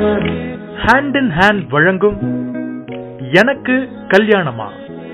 hand in hand வழங்கும் எனக்கு கல்யாணமா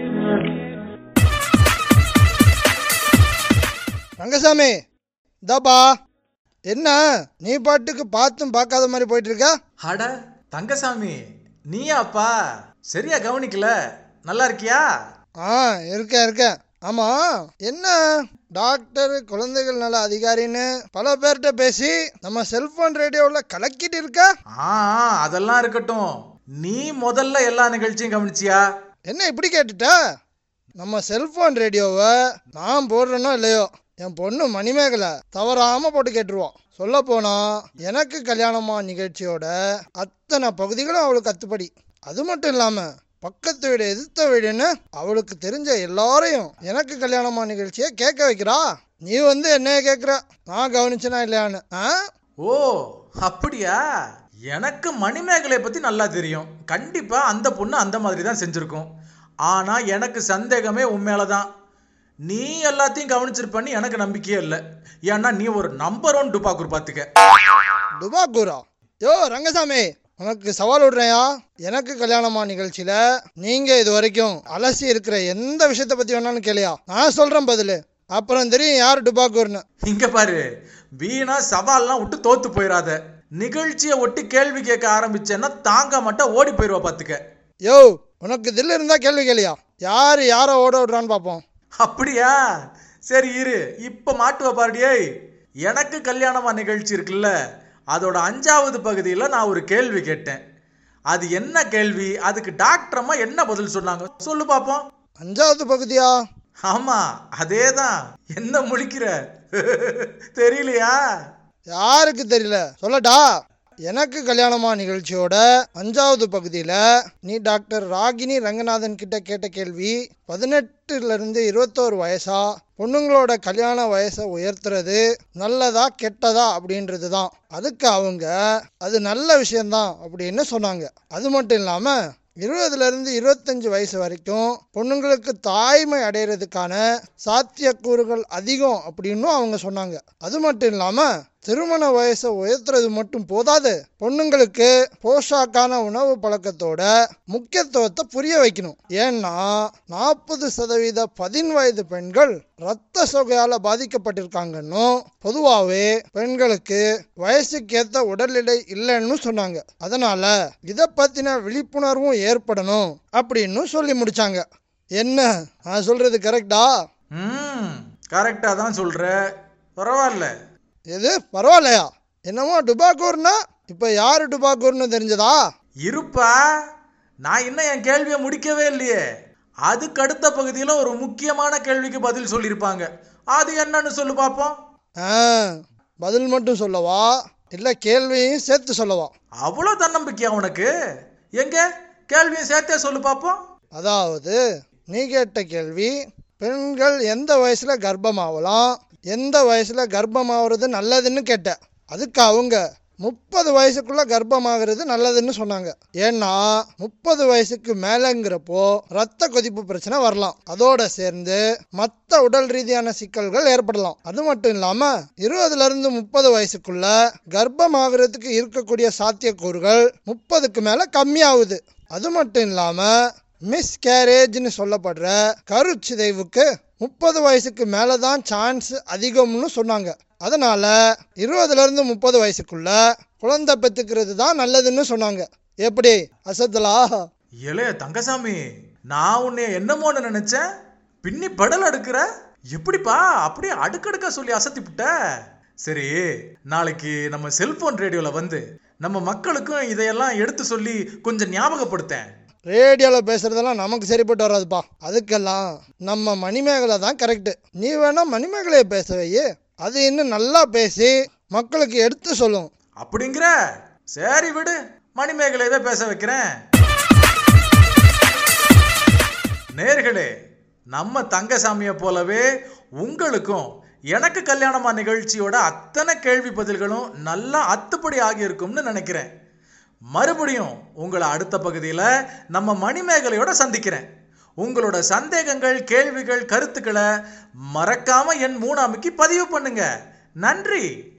ரங்கசாமி இதாப்பா என்ன நீ பாட்டுக்கு பார்த்தும் பார்க்காத மாதிரி போயிட்டு இருக்க அட தங்கசாமி நீயாப்பா சரியா கவனிக்கல நல்லா இருக்கியா ஆ இருக்கேன் இருக்கேன் ஆமா என்ன டாக்டர் குழந்தைகள் நல அதிகாரின்னு பல பேர்கிட்ட பேசி நம்ம செல்போன் ரேடியோவில் கலக்கிட்டு இருக்க ஆ ஆ, அதெல்லாம் இருக்கட்டும் நீ முதல்ல எல்லா நிகழ்ச்சியும் கவனிச்சியா என்ன இப்படி கேட்டுட்ட நம்ம செல்போன் ரேடியோவை நான் போடுறேனோ இல்லையோ என் பொண்ணு மணிமேகலை தவறாம போட்டு கேட்டுருவோம் சொல்ல போனா எனக்கு கல்யாணமா நிகழ்ச்சியோட அத்தனை பகுதிகளும் அவளுக்கு அத்துப்படி அது மட்டும் இல்லாம பக்கத்து வீடு எதிர்த்த வீடுன்னு அவளுக்கு தெரிஞ்ச எல்லாரையும் எனக்கு கல்யாணமா நிகழ்ச்சியை கேட்க வைக்கிறா நீ வந்து என்னைய கேட்குற நான் கவனிச்சனா இல்லையான்னு ஆ ஓ அப்படியா எனக்கு மணிமேகலை பத்தி நல்லா தெரியும் கண்டிப்பா அந்த பொண்ணு அந்த மாதிரி தான் செஞ்சிருக்கும் ஆனா எனக்கு சந்தேகமே உண்மையில தான் நீ எல்லாத்தையும் கவனிச்சிருப்பன்னு எனக்கு நம்பிக்கையே இல்லை ஏன்னா நீ ஒரு நம்பர் ஒன் டுபாக்கூர் பார்த்துக்க டுபாக்கூரா யோ ரங்கசாமி உனக்கு சவால் விடுறேயா எனக்கு கல்யாணமா நிகழ்ச்சியில நீங்க இது வரைக்கும் அலசி இருக்கிற எந்த விஷயத்தை பத்தி வேணாலும் கேளியா நான் சொல்றேன் பதிலு அப்புறம் தெரியும் யார் டுபாக்கூர்னு இங்க பாரு வீணா சவால்லாம் விட்டு தோத்து போயிடாத நிகழ்ச்சியை ஒட்டி கேள்வி கேட்க ஆரம்பிச்சேன்னா தாங்க மாட்டா ஓடி போயிருவா பாத்துக்க யோ உனக்கு தில்லு இருந்தா கேள்வி கேளியா யார் யாரை ஓட விடுறான்னு பார்ப்போம் அப்படியா சரி இரு இப்ப மாட்டுவ பாருடியே எனக்கு கல்யாணமா நிகழ்ச்சி இருக்குல்ல அதோட அஞ்சாவது பகுதியில நான் ஒரு கேள்வி கேட்டேன் அது என்ன கேள்வி அதுக்கு டாக்டர் அம்மா என்ன பதில் சொன்னாங்க சொல்லு பாப்போம் அஞ்சாவது பகுதியா ஆமா அதேதான் என்ன முழிக்கிற தெரியலையா யாருக்கு தெரியல சொல்லட்டா எனக்கு கல்யாணமா நிகழ்ச்சியோட அஞ்சாவது பகுதியில் நீ டாக்டர் ராகினி ரங்கநாதன் கிட்ட கேட்ட கேள்வி பதினெட்டுல இருந்து இருபத்தோரு வயசா பொண்ணுங்களோட கல்யாண வயசை உயர்த்துறது நல்லதா கெட்டதா அப்படின்றது தான் அதுக்கு அவங்க அது நல்ல விஷயம்தான் அப்படின்னு சொன்னாங்க அது மட்டும் இல்லாமல் இருபதுல இருந்து இருபத்தஞ்சு வயசு வரைக்கும் பொண்ணுங்களுக்கு தாய்மை அடையிறதுக்கான சாத்தியக்கூறுகள் அதிகம் அப்படின்னும் அவங்க சொன்னாங்க அது மட்டும் இல்லாம திருமண வயசை உயர்த்துறது மட்டும் போதாது பொண்ணுங்களுக்கு போஷாக்கான உணவு பழக்கத்தோட முக்கியத்துவத்தை புரிய வைக்கணும் ஏன்னா நாற்பது சதவீத பதின் வயது பெண்கள் இரத்த சோகையால பாதிக்கப்பட்டிருக்காங்கன்னும் பொதுவாகவே பெண்களுக்கு வயசுக்கு ஏற்ற உடல் எடை இல்லைன்னு சொன்னாங்க அதனால இதை பத்தின விழிப்புணர்வும் ஏற்படணும் அப்படின்னு சொல்லி முடிச்சாங்க என்ன நான் சொல்றது கரெக்டா ம் கரெக்டா தான் சொல்ற பரவாயில்ல எது பரவாயில்லையா என்னமோ டுபாக்கூர்னா இப்போ யார் டுபாக்கூர்னு தெரிஞ்சதா இருப்பா நான் இன்னும் என் கேள்வியை முடிக்கவே இல்லையே அதுக்கு அடுத்த பகுதியில் ஒரு முக்கியமான கேள்விக்கு பதில் சொல்லியிருப்பாங்க அது என்னன்னு சொல்லு பார்ப்போம் ஆ பதில் மட்டும் சொல்லவா இல்லை கேள்வியும் சேர்த்து சொல்லவா அவ்வளோ தன்னம்பிக்கையா உனக்கு எங்க கேள்வியும் சேர்த்தே சொல்லு பார்ப்போம் அதாவது நீ கேட்ட கேள்வி பெண்கள் எந்த வயசில் கர்ப்பமாகலாம் எந்த வயசில் கர்ப்பமாகிறது நல்லதுன்னு கேட்ட அதுக்கு அவங்க முப்பது வயசுக்குள்ள கர்ப்பமாகிறது நல்லதுன்னு சொன்னாங்க ஏன்னா முப்பது வயசுக்கு மேலேங்கிறப்போ ரத்த கொதிப்பு பிரச்சனை வரலாம் அதோட சேர்ந்து மற்ற உடல் ரீதியான சிக்கல்கள் ஏற்படலாம் அது மட்டும் இல்லாம இருபதுல இருந்து முப்பது வயசுக்குள்ள கர்ப்பமாகிறதுக்கு இருக்கக்கூடிய சாத்தியக்கூறுகள் முப்பதுக்கு மேல கம்மியாகுது அது மட்டும் இல்லாம மிஸ் கேரேஜ்னு சொல்லப்படுற கருச்சிதைவுக்கு முப்பது வயசுக்கு மேலே தான் சான்ஸ் அதிகம்னு சொன்னாங்க அதனால இருபதுல இருந்து முப்பது வயசுக்குள்ள குழந்தை பெற்றுக்கிறது தான் நல்லதுன்னு சொன்னாங்க எப்படி அசத்தலா ஏலே தங்கசாமி நான் உன்னை என்னமோன்னு நினைச்சேன் பின்னி படல் அடுக்கிற எப்படிப்பா அப்படியே அடுக்கடுக்கா சொல்லி அசத்தி விட்ட சரி நாளைக்கு நம்ம செல்போன் ரேடியோல வந்து நம்ம மக்களுக்கும் இதையெல்லாம் எடுத்து சொல்லி கொஞ்சம் ஞாபகப்படுத்தேன் ரேடியோவில் பேசுறதெல்லாம் நமக்கு சரிப்பட்டு வராதுப்பா அதுக்கெல்லாம் நம்ம மணிமேகலை தான் கரெக்டு நீ வேணா மணிமேகலையை பேச வையே அது இன்னும் நல்லா பேசி மக்களுக்கு எடுத்து சொல்லும் அப்படிங்கிற சரி விடு மணிமேகலையவே பேச வைக்கிறேன் நேர்களே நம்ம தங்கசாமியை போலவே உங்களுக்கும் எனக்கு கல்யாணமா நிகழ்ச்சியோட அத்தனை கேள்வி பதில்களும் நல்லா அத்துப்படி ஆகியிருக்கும்னு நினைக்கிறேன் மறுபடியும் உங்களை அடுத்த பகுதியில் நம்ம மணிமேகலையோட சந்திக்கிறேன் உங்களோட சந்தேகங்கள் கேள்விகள் கருத்துக்களை மறக்காம என் மூணாமிக்கு பதிவு பண்ணுங்க நன்றி